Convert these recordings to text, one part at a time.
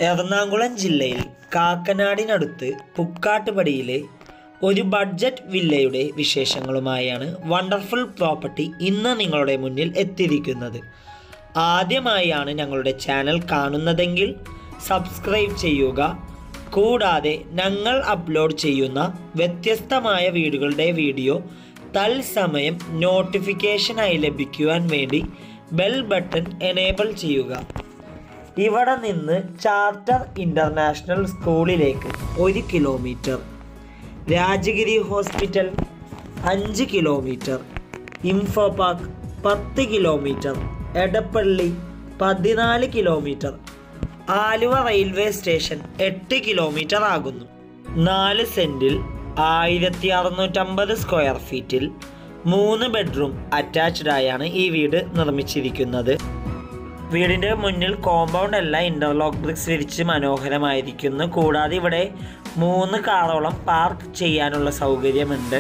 എറണാകുളം ജില്ലയിൽ കാക്കനാടിനടുത്ത് പുക്കാട്ടുപടിയിലെ ഒരു ബഡ്ജറ്റ് വില്ലയുടെ വിശേഷങ്ങളുമായാണ് വണ്ടർഫുൾ പ്രോപ്പർട്ടി ഇന്ന് നിങ്ങളുടെ മുന്നിൽ എത്തിയിരിക്കുന്നത് ആദ്യമായാണ് ഞങ്ങളുടെ ചാനൽ കാണുന്നതെങ്കിൽ സബ്സ്ക്രൈബ് ചെയ്യുക കൂടാതെ ഞങ്ങൾ അപ്ലോഡ് ചെയ്യുന്ന വ്യത്യസ്തമായ വീടുകളുടെ വീഡിയോ തത്സമയം നോട്ടിഫിക്കേഷനായി ലഭിക്കുവാൻ വേണ്ടി ബെൽ ബട്ടൺ എനേബിൾ ചെയ്യുക ഇവിടെ നിന്ന് ചാർട്ടർ ഇൻ്റർനാഷണൽ സ്കൂളിലേക്ക് ഒരു കിലോമീറ്റർ രാജഗിരി ഹോസ്പിറ്റൽ അഞ്ച് കിലോമീറ്റർ ഇൻഫോ പാർക്ക് പത്ത് കിലോമീറ്റർ എടപ്പള്ളി പതിനാല് കിലോമീറ്റർ ആലുവ റെയിൽവേ സ്റ്റേഷൻ എട്ട് കിലോമീറ്റർ ആകുന്നു നാല് സെൻറ്റിൽ ആയിരത്തി അറുന്നൂറ്റമ്പത് സ്ക്വയർ ഫീറ്റിൽ മൂന്ന് ബെഡ്റൂം അറ്റാച്ച്ഡ് ആയാണ് ഈ വീട് നിർമ്മിച്ചിരിക്കുന്നത് വീടിൻ്റെ മുന്നിൽ കോമ്പൗണ്ട് അല്ല ഇൻ്റർലോക്ക് ബ്രിക്സ് വിരിച്ച് മനോഹരമായിരിക്കുന്നു കൂടാതെ ഇവിടെ മൂന്ന് കാറോളം പാർക്ക് ചെയ്യാനുള്ള സൗകര്യമുണ്ട്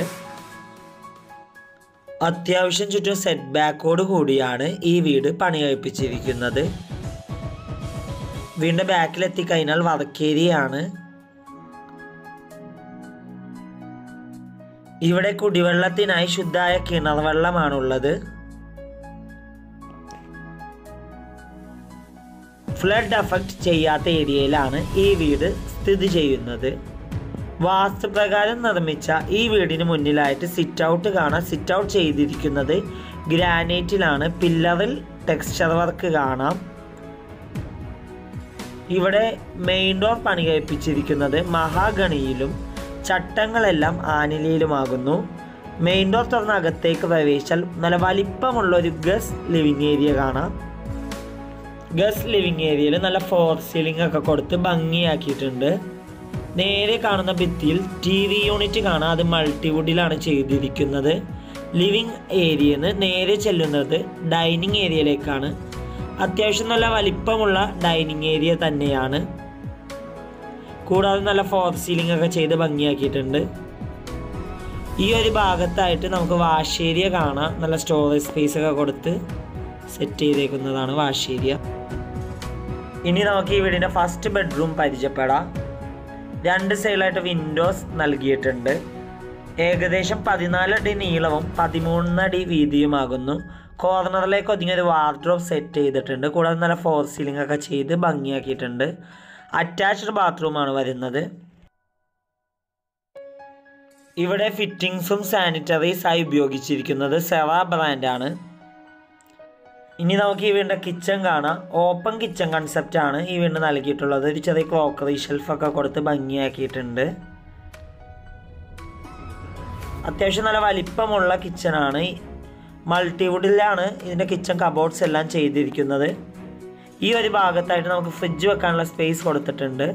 അത്യാവശ്യം ചുറ്റും സെറ്റ് ബാക്കോട് കൂടിയാണ് ഈ വീട് പണി കഴിപ്പിച്ചിരിക്കുന്നത് വീടിൻ്റെ ബാക്കിലെത്തിക്കഴിഞ്ഞാൽ വടക്കേരിയാണ് ഇവിടെ കുടിവെള്ളത്തിനായി ശുദ്ധമായ കിണർ വെള്ളമാണുള്ളത് ഫ്ലഡ് അഫക്റ്റ് ചെയ്യാത്ത ഏരിയയിലാണ് ഈ വീട് സ്ഥിതി ചെയ്യുന്നത് വാസ്തുപ്രകാരം നിർമ്മിച്ച ഈ വീടിന് മുന്നിലായിട്ട് സിറ്റ് ഔട്ട് കാണാം സിറ്റ് ഔട്ട് ചെയ്തിരിക്കുന്നത് ഗ്രാനൈറ്റിലാണ് പില്ലറിൽ ടെക്സ്ചർ വർക്ക് കാണാം ഇവിടെ മെയിൻ ഡോർ പണി കഴിപ്പിച്ചിരിക്കുന്നത് മഹാഗണിയിലും ചട്ടങ്ങളെല്ലാം ആനിലയിലുമാകുന്നു മെയിൻ ഡോർ തുറന്ന് അകത്തേക്ക് പ്രവേശിച്ചാൽ നല്ല വലിപ്പമുള്ള ഒരു ഗസ് ലിവിങ് ഏരിയ കാണാം ഗസ് ലിവിങ് ഏരിയയിൽ നല്ല ഫോർ സീലിംഗ് ഒക്കെ കൊടുത്ത് ഭംഗിയാക്കിയിട്ടുണ്ട് നേരെ കാണുന്ന ഭിത്തിയിൽ ടി വി യൂണിറ്റ് കാണാം അത് മൾട്ടിവുഡിലാണ് ചെയ്തിരിക്കുന്നത് ലിവിങ് ഏരിയയിൽ നിന്ന് നേരെ ചെല്ലുന്നത് ഡൈനിങ് ഏരിയയിലേക്കാണ് അത്യാവശ്യം നല്ല വലിപ്പമുള്ള ഡൈനിങ് ഏരിയ തന്നെയാണ് കൂടാതെ നല്ല ഫോർ സീലിംഗ് ഒക്കെ ചെയ്ത് ഭംഗിയാക്കിയിട്ടുണ്ട് ഈ ഒരു ഭാഗത്തായിട്ട് നമുക്ക് വാഷ് ഏരിയ കാണാം നല്ല സ്റ്റോറേജ് സ്പേസ് ഒക്കെ കൊടുത്ത് സെറ്റ് ചെയ്തേക്കുന്നതാണ് വാഷ് ഏരിയ ഇനി നമുക്ക് ഈ വീടിൻ്റെ ഫസ്റ്റ് ബെഡ്റൂം പരിചയപ്പെടാം രണ്ട് സൈഡിലായിട്ട് വിൻഡോസ് നൽകിയിട്ടുണ്ട് ഏകദേശം പതിനാലടി നീളവും പതിമൂന്നടി വീതിയുമാകുന്നു കോർണറിലേക്ക് ഒതുങ്ങിയ ഒരു വാർഡ്രോബ് സെറ്റ് ചെയ്തിട്ടുണ്ട് കൂടാതെ നല്ല ഫോർ സീലിംഗ് ഒക്കെ ചെയ്ത് ഭംഗിയാക്കിയിട്ടുണ്ട് അറ്റാച്ച്ഡ് ബാത്റൂമാണ് വരുന്നത് ഇവിടെ ഫിറ്റിങ്സും സാനിറ്ററീസായി ഉപയോഗിച്ചിരിക്കുന്നത് സെറ ബ്രാൻഡാണ് ഇനി നമുക്ക് ഈ വീടിൻ്റെ കിച്ചൺ കാണാം ഓപ്പൺ കിച്ചൺ കൺസെപ്റ്റ് ആണ് ഈ വീട് നൽകിയിട്ടുള്ളത് ഒരു ചെറിയ ക്രോക്കറി ഷെൽഫൊക്കെ കൊടുത്ത് ഭംഗിയാക്കിയിട്ടുണ്ട് അത്യാവശ്യം നല്ല വലിപ്പമുള്ള കിച്ചണാണ് മൾട്ടിവുഡിലാണ് ഇതിൻ്റെ കിച്ചൺ കബോർഡ്സ് എല്ലാം ചെയ്തിരിക്കുന്നത് ഈ ഒരു ഭാഗത്തായിട്ട് നമുക്ക് ഫ്രിഡ്ജ് വെക്കാനുള്ള സ്പേസ് കൊടുത്തിട്ടുണ്ട്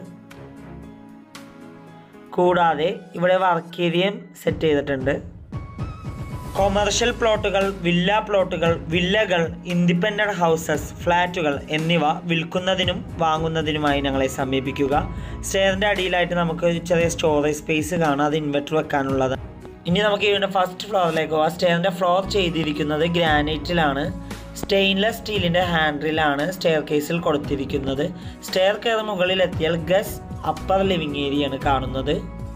കൂടാതെ ഇവിടെ വർക്ക് ഏരിയയും സെറ്റ് ചെയ്തിട്ടുണ്ട് കൊമേർഷ്യൽ പ്ലോട്ടുകൾ വില്ല പ്ലോട്ടുകൾ വില്ലകൾ ഇൻഡിപെൻഡൻ്റ് ഹൗസസ് ഫ്ലാറ്റുകൾ എന്നിവ വിൽക്കുന്നതിനും വാങ്ങുന്നതിനുമായി ഞങ്ങളെ സമീപിക്കുക സ്റ്റെയറിൻ്റെ അടിയിലായിട്ട് നമുക്ക് ചെറിയ സ്റ്റോറേജ് സ്പേസ് കാണാം അത് ഇൻവെർട്ടർ വെക്കാനുള്ളത് ഇനി നമുക്ക് ഇതിൻ്റെ ഫസ്റ്റ് ഫ്ലോറിലേക്ക് പോകാം സ്റ്റെയറിൻ്റെ ഫ്ലോർ ചെയ്തിരിക്കുന്നത് ഗ്രാനൈറ്റിലാണ് സ്റ്റെയിൻലെസ് സ്റ്റീലിൻ്റെ ഹാൻഡിലാണ് സ്റ്റെയർ കേസിൽ കൊടുത്തിരിക്കുന്നത് സ്റ്റെയർ കയറി മുകളിലെത്തിയാൽ ഗസ് അപ്പർ ലിവിങ് ഏരിയയാണ് കാണുന്നത്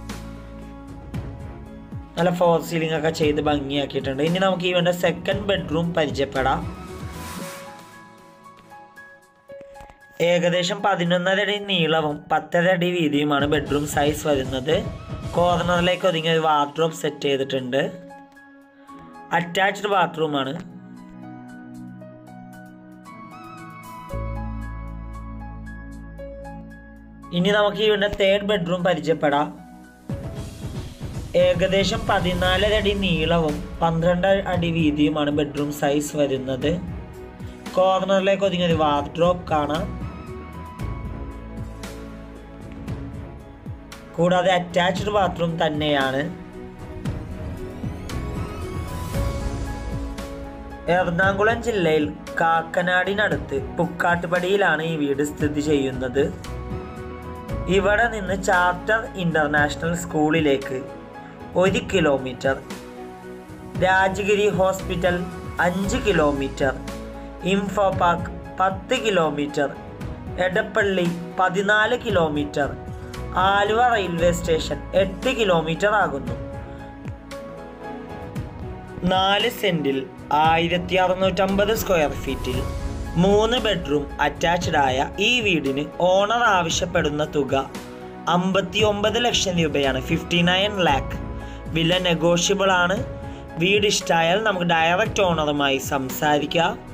നല്ല ഫോർ സീലിംഗ് ഒക്കെ ചെയ്ത് ഭംഗിയാക്കിയിട്ടുണ്ട് ഇനി നമുക്ക് ഇവൻ്റെ സെക്കൻഡ് ബെഡ്റൂം പരിചയപ്പെടാം ഏകദേശം പതിനൊന്നര അടി നീളവും പത്തര അടി വീതിയുമാണ് ബെഡ്റൂം സൈസ് വരുന്നത് കോർണറിലേക്ക് ഒതുങ്ങിയ ഒരു വാർഡ്രോബ് സെറ്റ് ചെയ്തിട്ടുണ്ട് അറ്റാച്ച്ഡ് ബാത്റൂമാണ് ഇനി നമുക്ക് ഇവൻ്റെ തേർഡ് ബെഡ്റൂം പരിചയപ്പെടാം ഏകദേശം പതിനാലര അടി നീളവും പന്ത്രണ്ട് അടി വീതിയുമാണ് ബെഡ്റൂം സൈസ് വരുന്നത് കോർണറിലേക്ക് ഒതുങ്ങിയ ഒരു വാർഡ്രോബ് കാണാം കൂടാതെ അറ്റാച്ച്ഡ് ബാത്റൂം തന്നെയാണ് എറണാകുളം ജില്ലയിൽ കാക്കനാടിനടുത്ത് പുക്കാട്ടുപടിയിലാണ് ഈ വീട് സ്ഥിതി ചെയ്യുന്നത് ഇവിടെ നിന്ന് ചാർട്ടർ ഇൻ്റർനാഷണൽ സ്കൂളിലേക്ക് ഒരു കിലോമീറ്റർ രാജഗിരി ഹോസ്പിറ്റൽ അഞ്ച് കിലോമീറ്റർ ഇൻഫോ പാർക്ക് പത്ത് കിലോമീറ്റർ എടപ്പള്ളി പതിനാല് കിലോമീറ്റർ ആലുവ റെയിൽവേ സ്റ്റേഷൻ എട്ട് കിലോമീറ്റർ ആകുന്നു നാല് സെന്റിൽ ആയിരത്തി അറുന്നൂറ്റമ്പത് സ്ക്വയർ ഫീറ്റിൽ മൂന്ന് ബെഡ്റൂം അറ്റാച്ച്ഡ് ആയ ഈ വീടിന് ഓണർ ആവശ്യപ്പെടുന്ന തുക അമ്പത്തി ഒമ്പത് ലക്ഷം രൂപയാണ് ഫിഫ്റ്റി നയൻ ലാക്ക് വില നെഗോഷ്യബിൾ ആണ് വീട് ഇഷ്ടമായാൽ നമുക്ക് ഡയറക്റ്റ് ഓണറുമായി സംസാരിക്കാം